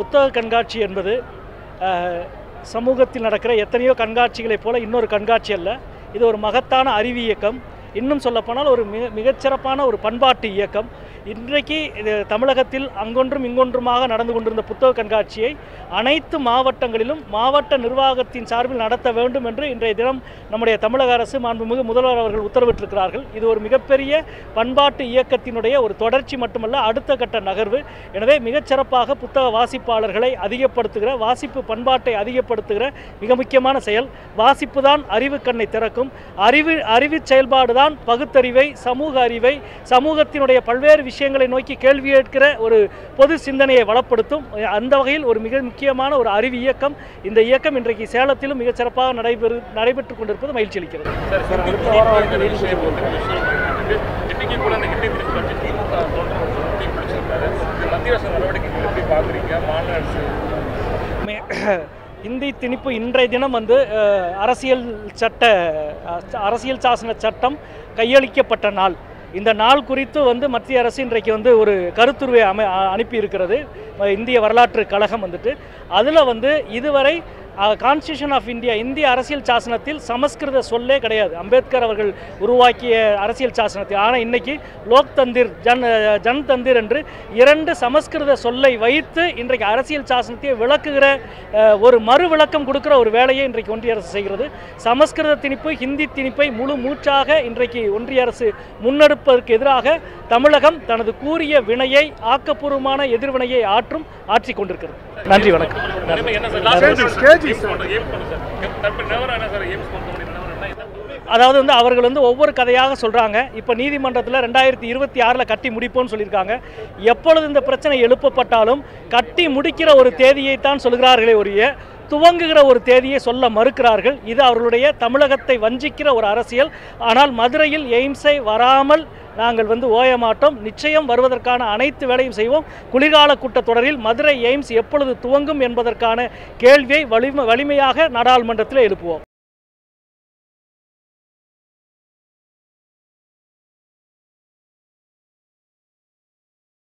புத்தக கண்காட்சி என்பது அஹ், சமூகத்தில் நடக்கிற எத்தனையோ கண்காட்சிகளைப் போல இன்னொரு கண்காட்சி அல்ல இது ஒரு மகத்தான அறிவு இயக்கம் இன்னும் சொல்லப்போனால் ஒரு மிக மிகச்சிறப்பான ஒரு பண்பாட்டு இயக்கம் இன்றைக்கு இது தமிழகத்தில் அங்கொன்றும் இங்கொன்றுமாக நடந்து கொண்டிருந்த புத்தக கண்காட்சியை அனைத்து மாவட்டங்களிலும் மாவட்ட நிர்வாகத்தின் சார்பில் நடத்த வேண்டும் என்று இன்றைய தினம் நம்முடைய தமிழக அரசு மாண்புமிகு முதல்வர் அவர்கள் உத்தரவிட்டிருக்கிறார்கள் இது ஒரு மிகப்பெரிய பண்பாட்டு இயக்கத்தினுடைய ஒரு தொடர்ச்சி மட்டுமல்ல அடுத்த கட்ட நகர்வு எனவே மிகச்சிறப்பாக புத்தக வாசிப்பாளர்களை அதிகப்படுத்துகிற வாசிப்பு பண்பாட்டை அதிகப்படுத்துகிற மிக முக்கியமான செயல் வாசிப்பு தான் அறிவு கண்ணை திறக்கும் அறிவு அறிவு செயல்பாடு தான் பகுத்தறிவை சமூக அறிவை சமூகத்தினுடைய பல்வேறு விஷயங்களை நோக்கி கேள்வி கேட்கிற ஒரு பொது சிந்தனையை வளப்படுத்தும் அந்த வகையில் ஒரு மிக முக்கியமான ஒரு அறிவு இயக்கம் இந்த இயக்கம் இன்றைக்கு சேலத்திலும் மிகச் சிறப்பாக நடைபெறு நடைபெற்றுக் கொண்டிருப்பது மகிழ்ச்சி அளிக்கிறது சார் ஹிந்தி திணிப்புங்கிற விஷயம் வந்து விஷயம் பண்ணிட்டு இன்னைக்கு கூட அந்த ஹிந்தி திணிப்பு பற்றி திமுக தோன்ற தீ பிடிச்சிருக்காரு இந்த மத்திய அரசு நடவடிக்கைகள் எப்படி பார்க்குறீங்க மாநில அரசு மே- இந்தி திணிப்பு இன்றைய தினம் வந்து அஹ், அரசியல் சட்ட அஹ், அரசியல் சாசன சட்டம் கையளிக்கப்பட்ட நாள் இந்த நாள் குறித்து வந்து மத்திய அரசு இன்றைக்கு வந்து ஒரு கருத்துருவை அமை அ- அனுப்பி இருக்கிறது அஹ், இந்திய வரலாற்று கழகம் வந்துட்டு அதில் வந்து இதுவரை கான்ஸ்டியூஷன் ஆஃப் இந்தியா இந்திய அரசியல் சாசனத்தில் சமஸ்கிருத சொல்லே கிடையாது அம்பேத்கர் அவர்கள் உருவாக்கிய அரசியல் சாசனத்தில் ஆனால் இன்னைக்கு லோக் தந்திர் ஜன் ஜன் தந்திர் என்று இரண்டு சமஸ்கிருத சொல்லை வைத்து இன்றைக்கு அரசியல் சாசனத்தை விளக்குகிற அஹ், ஒரு மறு விளக்கம் கொடுக்கிற ஒரு வேலையை இன்றைக்கு ஒன்றிய அரசு செய்கிறது சமஸ்கிருத திணிப்பு ஹிந்தி திணிப்பை முழு மூச்சாக இன்றைக்கு ஒன்றிய அரசு முன்னெடுப்பதற்கு எதிராக தமிழகம் தனது கூறிய வினையை ஆக்கப்பூர்வமான எதிர்வினையை ஆற்றும் ஆற்றிக் கொண்டிருக்கிறது நன்றி வணக்கம் நிலைமை என்ன சார் லாஸ்ட் எய்ம்ஸ் பண்ணுறது எய்ம்ஸ் பண்ணு சார் தப்பு நிலவரம் என்ன சார் எய்ம்ஸ் பண்ண முடியும் நிலவரம் என்ன என்ன அதாவது வந்து அவர்கள் வந்து ஒவ்வொரு கதையாக சொல்கிறாங்க இப்போ நீதிமன்றத்தில் ரெண்டாயிரத்தி இருபத்தி ஆறில் கட்டி முடிப்போம்னு சொல்லியிருக்காங்க எப்பொழுது இந்த பிரச்சனை எழுப்பப்பட்டாலும் கட்டி முடிக்கிற ஒரு தேதியைத்தான் சொல்கிறார்களே ஒழிய துவங்குகிற ஒரு தேதியை சொல்ல மறுக்கிறார்கள் இது அவர்களுடைய தமிழகத்தை வஞ்சிக்கிற ஒரு அரசியல் ஆனால் மதுரையில் எய்ம்ஸை வராமல் நாங்கள் வந்து ஓய மாட்டோம் நிச்சயம் வருவதற்கான அனைத்து வேலையும் செய்வோம் குளிர்கால கூட்டத்தொடரில் மதுரை எய்ம்ஸ் எப்பொழுது துவங்கும் என்பதற்கான கேள்வியை வலிமை வலிமையாக நாடாளுமன்றத்தில் எழுப்புவோம்